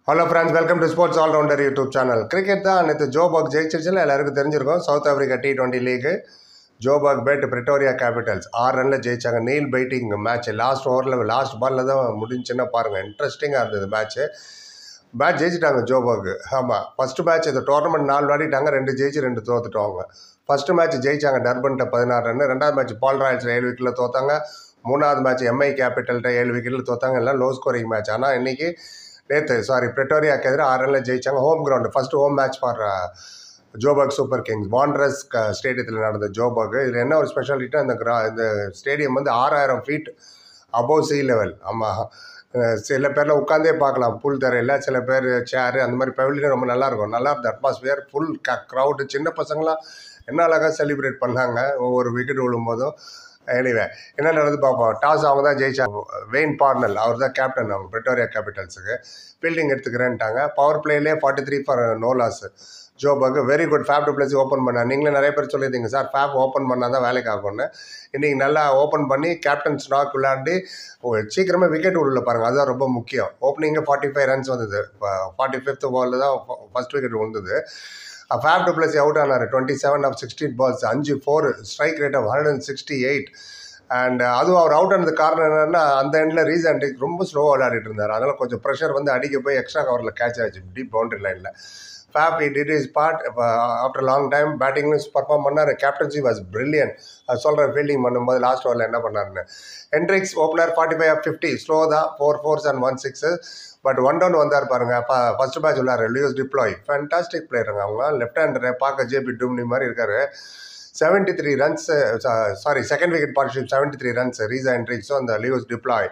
hello friends welcome to sports allrounder YouTube channel cricket தான் நேற்று Joburg ஜெயிச்சிருச்சுல எல்லாருக்கும் தெரிஞ்சிருக்கும் South Africa T twenty league Joburg beat Pretoria Capitals ஆறு ரனில் ஜெயிச்சாங்க நீல் பைட்டிங் மேட்ச் லாஸ்ட் ஓவரில் லாஸ்ட் பாலில் தான் முடிஞ்சுன்னா பாருங்கள் இன்ட்ரெஸ்டிங்காக இருந்தது மேட்ச்சு மேட்ச் ஜெயிச்சிட்டாங்க ஜோபாக்கு ஆமாம் ஃபஸ்ட்டு மேட்ச் இந்த டோர்னமெண்ட் நாலு விளையாடிட்டாங்க ரெண்டு ஜெயிச்சு ரெண்டு தோத்துட்டோங்க ஃபஸ்ட்டு மேட்ச் ஜெயிச்சாங்க டர்பன்ட்ட பதினாறு ரன் ரெண்டாவது மேட்ச் பால் ராயல்ஸில் ஏழு விக்கெட்டில் தோத்தாங்க மூணாவது மேட்ச் எம்ஐ கேபிட்டல்கிட்ட ஏழு விக்கெட்டில் தோத்தாங்க எல்லாம் லோ ஸ்கோரிங் மேட்ச் ஆனால் இன்றைக்கி நேற்று சாரி பிரிட்டோரியாக்கு எதிராக ஆறு ரனில் ஜெயிச்சாங்க home ground first home match for Joburg Super Kings Wanderers க ஸ்டேடியத்தில் நடந்த ஜோபர்க் இதில் என்ன ஒரு ஸ்பெஷாலிட்டினா இந்த கிரா இந்த ஸ்டேடியம் வந்து ஆறாயிரம் ஃபீட் அபோவ் சி லெவல் ஆமாம் சில பேரில் உட்காந்தே பார்க்கலாம் புல் தரையில் சில பேர் சேரு அந்த மாதிரி பவிலியன் ரொம்ப நல்லாயிருக்கும் நல்லா இருந்த அட்மாஸ்பியர் ஃபுல் க க்ரௌடு சின்ன பசங்களாம் என்ன அழகாக செலிப்ரேட் பண்ணாங்க ஒவ்வொரு விக்கெட் விழும்போதும் எனிவே என்ன நடந்து பார்ப்போம் டாஸ் அவங்க தான் ஜெயிச்சாங்க வெயின் பார்னல் அவர் தான் கேப்டன் அவங்க பிரிட்டோரியா கேபிட்டல்ஸுக்கு ஃபீல்டிங் எடுத்துக்கிறேன்ட்டாங்க பவர் பிளேலே forty three for no loss ஜோபாக்கு very good Faf du Plessis open பண்ண நீங்களே நிறைய பேர் சொல்லியிருந்தீங்க சார் ஃபேப் ஓப்பன் பண்ணால் தான் வேலைக்கு ஆகும்னு இன்றைக்கி நல்லா ஓப்பன் பண்ணி கேப்டன் ஸ்டாக் விளையாண்டு சீக்கிரமாக விக்கெட் உள்ள பாருங்கள் அதுதான் ரொம்ப முக்கியம் ஓப்பனிங்கே ஃபார்ட்டி ஃபைவ் ரன்ஸ் வந்தது ஃபார்ட்டி ஃபிஃப்த் பாலில் தான் ஃபஸ்ட் விக்கெட் விழுந்தது ஃபேப் டு பிளஸ் அவுட் ஆனார் twenty seven of sixteen balls அஞ்சு four strike rate of hundred and sixty eight and அதுவும் அவர் அவுட் ஆனது காரணம் என்னென்னா அந்த எண்டில் ரீசன்ட் ரொம்ப ஸ்லோவாக விளையாடிட்டு இருந்தார் அதனால் கொஞ்சம் ப்ரெஷர் வந்து அடிக்க போய் எக்ஸ்ட்ரா கவரில் கேட்ச் ஆச்சு டீப் பவுண்டரி லைனில் Faf it it is part after long time பேட்டிங்னு பர்ஃபார்ம் பண்ணார் கேப்டன்சி வாஸ் பிரில்லியன் அது சொல்கிறேன் ஃபீல்டிங் பண்ணும்போது லாஸ்ட் ஓவரில் என்ன பண்ணாருன்னு Hendricks opener forty five of fifty slow தான் four fours and one six but one down வந்தார் பாருங்க ஃபர்ஸ்ட் மேட்ச் விளாட்ற லியோஸ் டிப்ளாய் ஃபேன்டாஸ்டிக் பிளேயருங்க அவங்க லெஃப்ட் ஹேண்டர் பார்க்க ஜேபி டூம்னி மாதிரி இருக்காரு seventy three runs sorry second wicket partnership seventy three runs Reeza என்ட்ரிக்ஸும் அந்த லியோஸ் டிப்ளாய்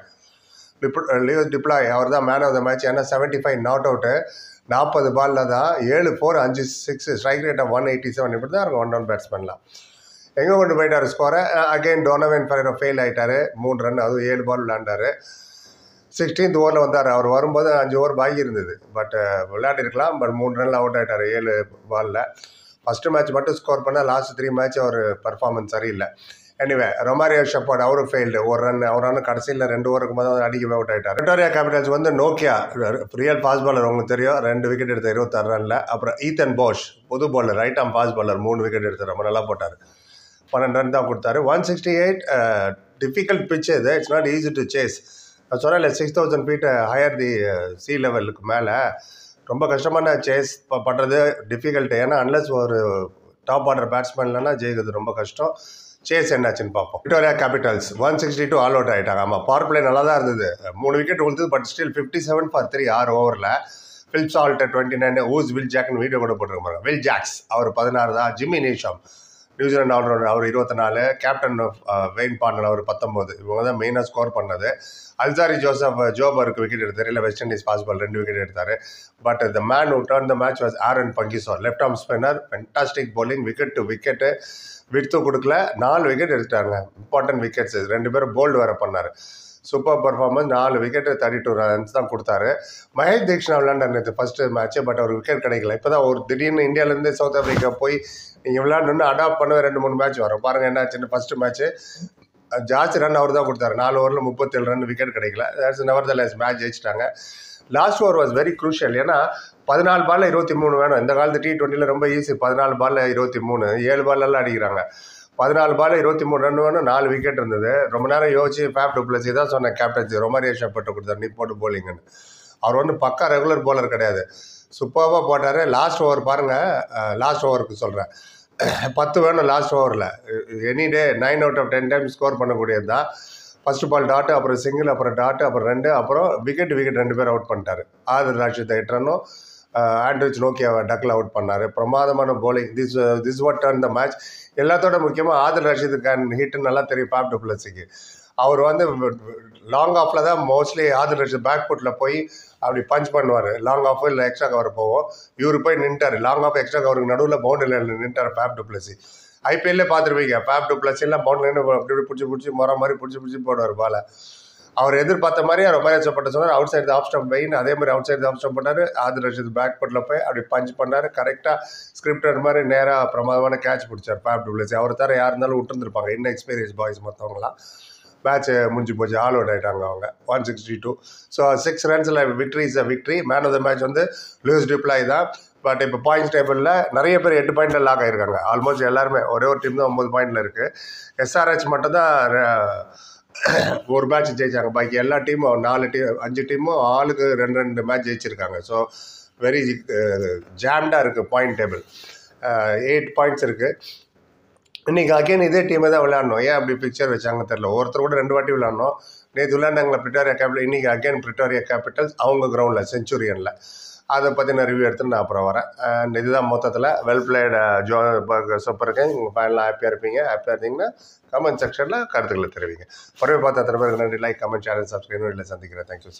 லியோஸ் டிப்ளாய் அவர் தான் மேன் ஆஃப் த மேட்ச் ஏன்னா செவன்ட்டி ஃபைவ் நாட் அவுட்டு நாற்பது பாலில் தான் ஏழு ஃபோர் அஞ்சு six strike rate of one eighty seven இப்படி தான் இருக்கும் ஒன் டவுன் பேட்ஸ்மேன்லாம் எங்கே கொண்டு போயிட்டார் ஸ்கோரை அகைன் டோனவன் ஃபெரோ ஃபெயில் ஆகிட்டார் மூணு ரன் அதுவும் ஏழு பால் விளாண்டார் சிக்ஸ்டீன்த் ஓவரில் வந்தார் அவர் வரும்போது அஞ்சு ஓவர் பாக்கி இருந்தது பட் விளையாடிருக்கலாம் பட் மூணு ரனில் அவுட் ஆகிட்டார் ஏழு பாலில் ஃபஸ்ட்டு மேட்ச் மட்டும் ஸ்கோர் பண்ணால் லாஸ்ட் த்ரீ மேட்ச் அவர் பர்ஃபார்மன்ஸ் சரியில்லை எனிவே ரொமாரியோ ஷப்பாட் அவரும் ஃபெயில்டு ஒரு ரன் அவர் ரன் கடைசியில் ரெண்டு ஓவருக்கு போது அடிக்கவே அவுட் ஆகிட்டார் விக்டோரியா கேபிட்டல்ஸ் வந்து நோக்கியா ரியல் ஃபாஸ்ட் பாலர் உங்களுக்கு தெரியும் ரெண்டு விக்கெட் எடுத்த இருபத்தாறு ரனில் அப்புறம் ஈத்தன் போஷ் புது பாலர் ரைட் ஆம் ஃபாஸ்ட் பாலர் மூணு விக்கெட் எடுத்து ரொம்ப நல்லா போட்டார் பன்னெண்டு ரன் தான் கொடுத்தாரு one sixty eight difficult pitch இது it's not easy to chase நான் சொன்னேன் six thousand feet higher the sea லெவலுக்கு மேலே ரொம்ப கஷ்டமான சேஸ் பண்ணுறது டிஃபிகல்ட் ஏன்னா அன்லஸ் ஒரு டாப் ஆர்டர் பேட்ஸ்மேன் இல்லைன்னா ஜெயிக்கிறது ரொம்ப கஷ்டம் சேஸ் என்னாச்சுன்னு பார்ப்போம் Victoria Capitals one sixty two all out ஆகிட்டாங்க ஆமாம் பவர் பிளே நல்லா தான் இருந்தது மூணு விக்கெட் விழுந்தது but still fifty seven for three ஆறு ஓவரில் ஃபிலிப் சால்ட் டுவெண்ட்டி நைன் ஊஸ் வில் ஜாக்னு வீடியோ கூட போட்டிருக்காங்க வில் ஜாக்ஸ் அவர் பதினாறு தான் ஜிம்மி நீஷம் நியூசிலாந்து ஆல்ரவுண்டர் அவர் இருபத்தி நாலு கேப்டன் வெயின் பாண்டன் அவர் பத்தொம்போது இவங்க தான் மெயினாக ஸ்கோர் பண்ணது அல்சாரி ஜோசப் ஜோபருக்கு விக்கெட் எடுத்தார் இல்லை வெஸ்ட் இண்டீஸ் பாசிபால் ரெண்டு விக்கெட் எடுத்தார் but the man who turn the match was Aaron Phangiso left arm spinner fantastic bowling wicket to wicket விடுத்து கொடுக்கல நாலு விக்கெட் எடுத்தாங்க இம்பார்ட்டன்ட் விக்கெட்ஸ் ரெண்டு பேரும் போல்டு வேறு பண்ணார் சூப்பர் பர்ஃபார்மன்ஸ் நாலு விக்கெட்டு தேர்ட்டி டூ ரன்ஸ் தான் கொடுத்தாரு மகேஷ் தீக்ஷனா விளையாண்டார் நேற்று ஃபஸ்ட்டு மேட்ச்சு பட் அவர் விக்கெட் கிடைக்கல இப்போ தான் ஒரு திடீர்னு இந்தியாவிலேருந்து சவுத் ஆஃப்ரிக்கா போய் நீங்கள் விளையாடணுன்னு அடாப்ட் பண்ண ரெண்டு மூணு மேட்ச் வரும் பாருங்கள் என்னாச்சுன்னு ஃபஸ்ட்டு மேட்ச்சு ஜாஸ்தி ரன் அவர் தான் கொடுத்தாரு நாலு ஓவரில் முப்பத்தேழு ரன் விக்கெட் கிடைக்கல that's nevertheless match ஜெயிச்சிட்டாங்க last over was very crucial ஏன்னா பதினாலு பாலில் இருபத்தி மூணு வேணும் இந்த காலத்து டி டுவெண்ட்டியில் ரொம்ப ஈஸி பதினாலு பாலில் இருபத்தி மூணு ஏழு பால்லாம் அடிக்கிறாங்க பதினாலு பால் இருபத்தி மூணு ரன் வேணும் நாலு விக்கெட் இருந்தது ரொம்ப நேரம் யோசிச்சு ஃபேப் டூப்ளசி தான் சொன்னேன் கேப்டன்சி ரொமாரியா ஷப்பட்டு கொடுத்தாரு நீ போட்டு போலிங்கன்னு அவர் வந்து பக்கா ரெகுலர் போலர் கிடையாது சூப்பராக போட்டார் லாஸ்ட் ஓவர் பாருங்கள் லாஸ்ட் ஓவருக்கு சொல்கிறேன் பத்து வேணும் லாஸ்ட் ஓவரில் any day nine out of ten time score பண்ணக்கூடியது தான் ஃபஸ்ட் பால் டாட்டு அப்புறம் சிங்கிள் அப்புறம் டாட்டு அப்புறம் ரெண்டு அப்புறம் விக்கெட் விக்கெட் ரெண்டு பேர் அவுட் பண்ணிட்டாரு ஆதிர் ராஷித் எட்டு ரன்னும் ஆண்ட்ரிச் நோக்கியாவை டக்கில் அவுட் பண்ணார் பிரமாதமான bowling this this what turn the match எல்லாத்தோட முக்கியமாக ஆதில் ரஷீது கான் ஹிட்டு நல்லா தெரியும் பேப் டுப்ளஸிக்கு அவர் வந்து லாங் ஆஃபில் தான் மோஸ்ட்லி ஆதில் ரஷீத் பேக் ஃபுட்டில் போய் அப்படி பஞ்ச் பண்ணுவார் லாங் ஆஃப் இல்லை எக்ஸ்ட்ரா கவர் போவோம் இவர் போய் நின்ட்டார் லாங் ஆஃப் எக்ஸ்ட்ரா கவருக்கு நடுவில் பவுண்டரியில் நின்ட்டார் பேப் டுப்ளஸி ஐபிஎல்லே பார்த்துருப்பீங்க பேப் டுப்ளஸி எல்லாம் பவுண்டரியில் அப்படி இப்படி பிடிச்சி பிடிச்சி முறை மாதிரி பிடிச்சி பிடிச்சி போடுவார் பாலை அவர் எதிர்பார்த்த மாதிரி அவர் மேரேஜப்பட்ட சொன்னார் அவுட் சைடு ஆஃப் ஸ்டம்ப் வெயின் அதே மாதிரி அவுட் சைடு ஆஃப் ஸ்டம்ப் பண்ணார் ஆதில் ரஷீத் பேக் ஃபுட்டில் போய் அப்படி பஞ்ச் பண்ணார் கரெக்டாக ஸ்கிரிப்டர் மாதிரி நேராக பிரமாதமான கேட்ச் பிடிச்சார் பேப் டுப்ளஸி அவர் தர யார் இருந்தாலும் விட்டுருந்துருப்பாங்க இன்னும் எக்ஸ்பீரியன்ஸ் பாய்ஸ் மற்றவங்களாம் மேட்ச் முடிஞ்சு போச்சு ஆல் அவுட் ஆகிட்டாங்க அவங்க one sixty two so six ரன்ஸில் victory is a victory man of the match வந்து லூஸ் டிப்ளாய் தான் பட் இப்போ பாயிண்ட்ஸ் டேபிளில் நிறைய பேர் எட்டு பாயிண்டில் லாக் ஆகிருக்காங்க ஆல்மோஸ்ட் எல்லாருமே ஒரே ஒரு டீம் தான் ஒம்பது பாயிண்டில் இருக்குது எஸ்ஆர்ஹெச் மட்டும் தான் ஒரு மேட்ச் ஜெயிச்சாங்க பாக்கி எல்லா டீமும் நாலு டீம் அஞ்சு டீமும் ஆளுக்கு ரெண்டு ரெண்டு மேட்ச் ஜெயிச்சிருக்காங்க ஸோ வெரி ஜாம்டாக இருக்குது பாயிண்ட் டேபிள் எயிட் பாயிண்ட்ஸ் இருக்குது இன்றைக்கி அகைன் இதே டீமை தான் விளையாடணும் ஏன் அப்படி பிக்சர் வச்சாங்க தெரில ஒருத்தர் கூட ரெண்டு வாட்டி விளையாடணும் நேற்று விளையாண்டாங்களா பிரிட்டோரியா கேபிட்டல் இன்றைக்கி அகைன் பிரிட்டோரியா கேபிட்டல்ஸ் அவங்க கிரவுண்டில் செஞ்சுரியனில் அதை பற்றின ரிவ்யூ எடுத்து நான் அப்புறம் வரேன் அண்ட் இதுதான் மொத்தத்தில் வெல் பிளேட் ஜோ சூப்பர் இருக்கேன் உங்கள் ஃபேன்லாம் ஹாப்பியாக இருப்பீங்க ஹாப்பியாக இருந்தீங்கன்னா கமெண்ட் செக்ஷனில் கருத்துக்களை தெரிவிங்க பறவை பார்த்த அத்தனை பேருக்கு நன்றி லைக் கமெண்ட் சேனல் சப்ஸ்கிரைப் இல்லை சந்திக்கிறேன் தேங்க்யூ